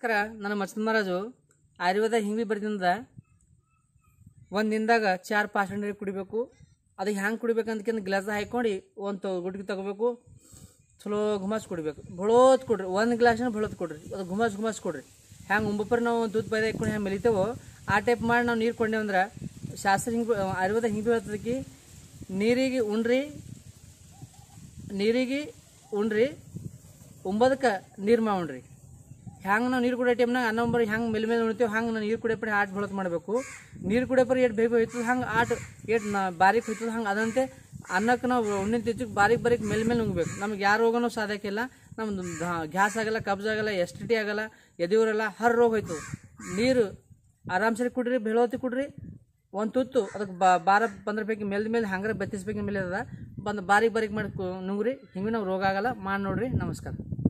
ನಮಸ್ಕಾರ ನನ್ನ ಮಚ್ಚದ ಮಹಾರಾಜು ಆಯುರ್ವೇದ ಹಿಂಗೆ ಬರ್ದಿಂದ ಒಂದು ದಿನದಾಗ ಚಾರ್ ಪಾರ್ಸೆಂಟ್ ನೀರು ಕುಡಿಬೇಕು ಅದು ಹ್ಯಾಂಗೆ ಕುಡಿಬೇಕಂತ ಗ್ಲಾಸ್ ಹಾಕೊಂಡು ಒಂದು ಗುಡ್ಗೆ ತಗೋಬೇಕು ಚಲೋ ಘುಮಾಸ್ ಕುಡಿಬೇಕು ಬಳೋತ್ ಕೊಡ್ರಿ ಒಂದು ಗ್ಲಾಸ್ನ ಬಳೋತ್ ಕೊಡ್ರಿ ಅದು ಘುಮಾಸ್ ಘುಮಾಸ್ ಕೊಡ್ರಿ ಹ್ಯಾಂಗೆ ಉಂಬಪ್ಪರ್ ನಾವು ದುಡ್ಡು ಬೈದ ಇಟ್ಕೊಂಡು ಹ್ಯಾಂಗೆ ಮೆಲಿತೇವೋ ಆ ಟೈಪ್ ಮಾಡಿ ನಾವು ನೀರು ಕೊಂಡೇವು ಅಂದ್ರೆ ಶಾಸ್ತ್ರ ಹಿಂಗೆ ಆಯುರ್ವೇದ ಹಿಂಗೆ ಹೇಳ್ತದಕ್ಕೆ ನೀರಿಗೆ ಉಣ್ರಿ ನೀರಿಗೆ ಉಣ್ರಿ ಉಂಬೋದಕ್ಕೆ ನೀರು ಮಾ ಉಣ್ರಿ ಹ್ಯಾಂಗೆ ನಾವು ನೀರು ಕುಡಿಯೋ ಟೈಮ್ನಾಗ ಅನ್ನ ಉಂಬರಿ ಹ್ಯಾಂಗೆ ಮೇಲೆ ಮೇಲೆ ಉಣ್ತೇವೆ ಹಂಗೆ ನಾವು ನೀರು ಕುಡಿಯೋ ಪರಿ ಆಟ ಬಳತ್ ಮಾಡಬೇಕು ನೀರು ಕುಡಿಯೋ ಪರಿ ಎಷ್ಟು ಬೇಗ ಹೋಯ್ತದ ಹಂಗೆ ಆಟ ಎಷ್ಟು ನಾ ಬಾರಿಕ್ ಹೋಯ್ತದ ಹಂಗೆ ಅದಂತೆ ಅನ್ನಕ್ಕೆ ನಾವು ಉಣ್ಣಿನ ತಿಚ್ಚಕ್ಕೆ ಬಾರಿಕ್ ಬಾರಿಕ್ ಮೇಲೆ ಮೇಲೆ ನುಂಗ್ಬೇಕು ನಮ್ಗೆ ಯಾರು ರೋಗನೂ ಸಾಧ್ಯಕ್ಕಿಲ್ಲ ನಮ್ದು ಗ್ಯಾಸ್ ಆಗಲ್ಲ ಕಬ್ಜ್ ಆಗಲ್ಲ ಎಸ್ ಟಿ ಟಿ ಆಗಲ್ಲ ಎದೆಯೂರಲ್ಲ ಹರ್ ರೋಗ ಹೋಯ್ತು ನೀರು ಆರಾಮ್ಸರಿ ಕುಡ್ರಿ ಬೆಳೋತಿ ಕುಡ್ರಿ ಒಂದು ತುತ್ತು ಅದಕ್ಕೆ ಬಾ ಬಾರ ಪಂದ್ರ ಪೈಕಿ ಮೇಲೆ ಮೇಲೆ ಹಂಗಾರೆ ಬತ್ತಿಸ್ಬೇಕು ಮೇಲೆ ಅದ ಬಂದು ಬಾರಿಕ್ ಬಾರಿಕ್ ಮಾಡಿ ಕು- ನುಂಗ್ರಿ ಹಿಂಗೆ ನಾವು ರೋಗ ಆಗಲ್ಲ ಮಾಡಿ ನೋಡ್ರಿ ನಮಸ್ಕಾರ